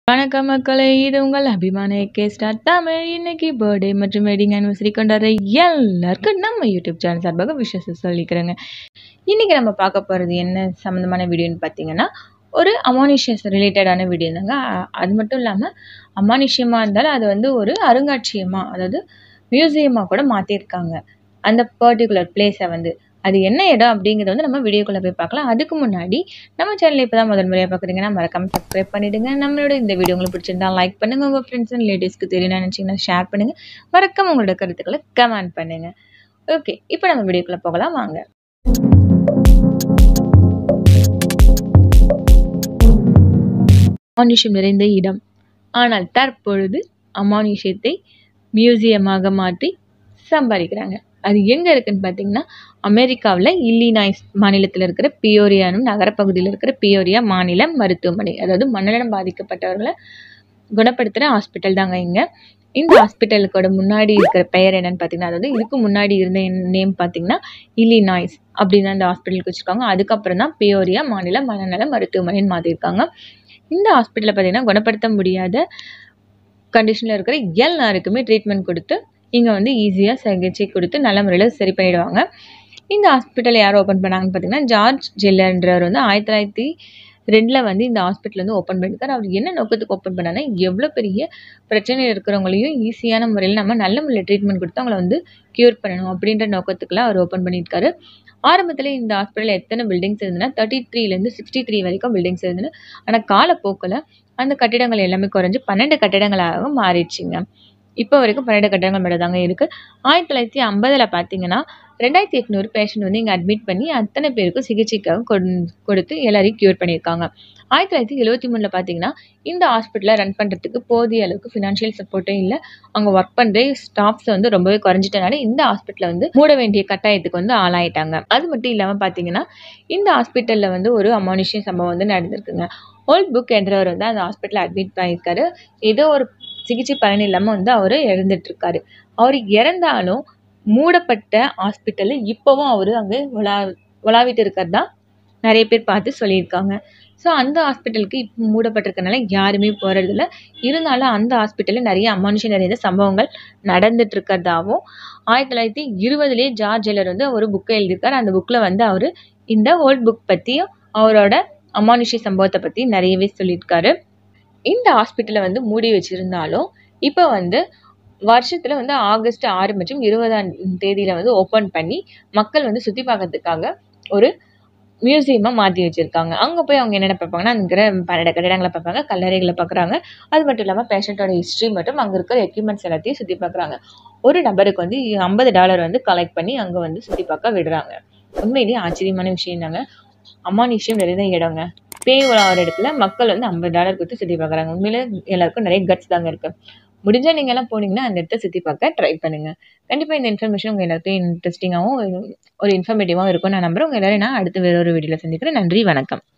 வணக்கம் மக்களே! இது உங்கள் அபிமான ஏகே ஸ்டார் தமிழ். இன்னைக்கு பர்த்டே மற்றும் வெட்டிங் ஆனிவர்சரி கொண்டாடுற எல்லாருக்கும் நம்ம யூடியூப் சேனல் சார்பாக விஷஸ் சொல்லிக்கிறேங்க. இன்னைக்கு நம்ம பார்க்க போறது என்ன சம்மந்தமான வீடியோன்னு பார்த்தீங்கன்னா, ஒரு அமானுஷ்யஸ் ரிலேட்டடான வீடியோ தாங்க. அ அது மட்டும் இல்லாம அமானுஷ்யமா இருந்தாலும் அது வந்து ஒரு அருங்காட்சியகமா, அதாவது மியூசியமா கூட மாத்தியிருக்காங்க. அந்த பர்ட்டிகுலர் பிளேஸ வந்து. அது என்ன இடம் அப்படிங்கிறத வந்து நம்ம வீடியோக்குள்ள போய் பார்க்கலாம். அதுக்கு முன்னாடி நம்ம சேனல இப்ப தான் முதல் முறையா பார்க்குறீங்கன்னா, மறக்காம சப்ஸ்கிரைப் பண்ணிடுங்க. நம்மளோட இந்த வீடியோ உங்களுக்கு பிடிச்சிருந்தா லைக் பண்ணுங்க. உங்க ஃப்ரெண்ட்ஸ் அண்ட் ரிலேட்டிவ்ஸ்க்கு தெரியணும்னு நினைச்சீங்கன்னா ஷேர் பண்ணுங்க. மறக்காம உங்களோட கருத்துக்கள கமெண்ட் பண்ணுங்க. ஓகே. இப்ப நம்ம வீடியோக்குள்ள போகலாம் வாங்க. அமானுஷ்யம் நிறைந்த இடம். ஆனால் தற்பொழுது அமானுஷ்யத்தை மியூசியமாக மாற்றி சம்பாதிக்கிறாங்க. அது எங்க இருக்குன்னு பார்த்தீங்கன்னா, அமெரிக்காவுல இல்லினாய்ஸ் மாநிலத்தில இருக்கிற பியோரியா எனும் நகரப்பகுதியில இருக்கிற பியோரியா மாநில மருத்துவமனை. அதாவது மனநலம் பாதிக்கப்பட்டவர்கள குணப்படுத்துற ஹாஸ்பிட்டல் தாங்க இங்க. இந்த ஹாஸ்பிட்டலுக்கோட முன்னாடி இருக்கிற பெயர் என்னன்னு பார்த்தீங்கன்னா, அதாவது இதுக்கு முன்னாடி இருந்த நேம் பார்த்தீங்கன்னா, இல்லினாய்ஸ் அப்படின்னு அந்த ஹாஸ்பிட்டலுக்கு வச்சிருக்காங்க. அதுக்கப்புறம் தான் பியோரியா மாநில மனநல மருத்துவமனைன்னு மாத்திருக்காங்க. இந்த ஹாஸ்பிட்டல்ல பார்த்தீங்கன்னா, குணப்படுத்த முடியாத கண்டிஷன்ல இருக்கிற எல்லாருக்குமே ட்ரீட்மெண்ட் குடுத்து, இங்க வந்து ஈஸியா சிகிச்சை குடுத்து நல்ல முறையில சரி பண்ணிடுவாங்க. இந்த ஹாஸ்பிட்டல யார் ஓப்பன் பண்ணாங்கன்னு பார்த்தீங்கன்னா, ஜார்ஜ் ஜில்லர்ன்றவர் வந்து 1902ல வந்து இந்த ஹாஸ்பிட்டல் வந்து ஓப்பன் பண்ணியிருக்காரு. அவர் என்ன நோக்கத்துக்கு ஓப்பன் பண்ணாருன்னா, எவ்வளோ பெரிய பிரச்சனையில இருக்கிறவங்களையும் ஈஸியான முறையில நம்ம நல்ல முறையில ட்ரீட்மெண்ட் குடுத்து அவங்கள வந்து கியூர் பண்ணணும் அப்படின்ற நோக்கத்துக்குலாம் அவர் ஓப்பன் பண்ணியிருக்காரு. ஆரம்பத்தில இந்த ஹாஸ்பிட்டல்ல எத்தன பில்டிங்ஸ் இருந்ததுன்னா, 33லேருந்து 63 வரைக்கும் பில்டிங்ஸ் இருந்தது. ஆனா காலப்போக்குல அந்த கட்டிடங்கள் எல்லாமே குறைஞ்சு 12 கட்டிடங்களாக மாறிடுச்சுங்க. இப்ப வரைக்கும் 12 கட்டிடங்கள் மட்டும் தாங்க இருக்கு. 1950ல பார்த்தீங்கன்னா, 2800 பேஷண்ட் வந்து இங்க அட்மிட் பண்ணி அத்தன பேருக்கும் சிகிச்சைக்காக கொண் கொடுத்து எல்லாரையும் கியூர் பண்ணியிருக்காங்க. 1973ல பார்த்தீங்கன்னா, இந்த ஹாஸ்பிட்டல ரன் பண்றதுக்கு போதிய அளவுக்கு ஃபினான்ஷியல் சப்போர்ட்டும் இல்ல. அங்க வொர்க் பண்ற ஸ்டாஃப்ஸ் வந்து ரொம்பவே குறைஞ்சிட்டனால இந்த ஹாஸ்பிட்டல வந்து மூட வேண்டிய கட்டாயத்துக்கு வந்து ஆளாயிட்டாங்க. அது மட்டும் இல்லாம பார்த்தீங்கன்னா, இந்த ஹாஸ்பிட்டல்ல வந்து ஒரு அமானுஷ்ய சம்பவம் வந்து நடந்திருக்குங்க. ஓல்ட் புக் என்றவர் வந்து அந்த ஹாஸ்பிட்டல்ல அட்மிட் ஆயிருக்காரு. ஏதோ ஒரு சிகிச்சை பலன் இல்லாம வந்து அவரு இறந்துட்டு இருக்காரு. அவரு இறந்தாலும் மூடப்பட்ட ஹாஸ்பிட்டல்ல இப்பவும் அவரு அங்க உலா உலாவிட்டு இருக்கிறதா நெறைய பேர் பார்த்து சொல்லியிருக்காங்க. ஸோ அந்த ஹாஸ்பிட்டலுக்கு இப்ப மூடப்பட்டிருக்கனால யாருமே போறதில்ல. இருந்தாலும் அந்த ஹாஸ்பிட்டல்ல நெறைய அமானுஷ்யம் நிறைந்த சம்பவங்கள் நடந்துட்டு இருக்கிறதாவும், 1920லயே ஜார்ஜ் ஜில்லர் வந்து ஒரு புக்க எழுதியிருக்காரு. அந்த புக்ல வந்து அவரு இந்த ஓல்ட் புக் பத்தியும், அவரோட அமானுஷ்ய சம்பவத்த பத்தி நெறையவே சொல்லியிருக்காரு. இந்த ஹாஸ்பிட்டல வந்து மூடி வச்சிருந்தாலும், இப்ப வந்து வருஷத்துல வந்து ஆகஸ்ட் 6 மற்றும் 20ஆம் தேதியில வந்து ஓப்பன் பண்ணி, மக்கள் வந்து சுத்தி பார்க்கறதுக்காக ஒரு மியூசியமா மாத்தி வச்சிருக்காங்க. அங்க போய் அவங்க என்னென்ன பார்ப்பாங்கன்னா, அங்க இருக்கிற 12 கட்டிடங்கள பார்ப்பாங்க, கல்லறைகள பார்க்குறாங்க. அது மட்டும் இல்லாம பேஷண்ட்டோட ஹிஸ்டரி மற்றும் அங்க இருக்கிற எக்யூப்மெண்ட்ஸ் எல்லாத்தையும் சுத்தி பார்க்குறாங்க. ஒரு நபருக்கு வந்து $50 வந்து கலெக்ட் பண்ணி அங்க வந்து சுத்தி பார்க்க விடுறாங்க. உண்மையிலேயே ஆச்சரியமான விஷயம் தாங்க. அமானுஷ்யம் நிறைந்த இடங்க. பேய் உலாவுற இடத்துல மக்கள் வந்து $50 குடுத்து சுத்தி பார்க்குறாங்க. உண்மையிலே எல்லாருக்கும் நெறைய கட்ஸ் தாங்க இருக்கு. முடிஞ்சா நீங்கலாம் போனீங்கன்னா, அந்த இடத்த சுத்தி பார்க்க ட்ரை பண்ணுங்க. கண்டிப்பா இந்த இன்ஃபர்மேஷன் உங்க எல்லாருக்கும் இன்ட்ரஸ்டிங்காவும், ஒரு இன்ஃபர்மேட்டிவாவும் இருக்கும்னு நான் நம்புறேன். உங்க எல்லாரையும் நான் அடுத்து வேற ஒரு வீடியோல சந்திக்கிறேன். நன்றி, வணக்கம்.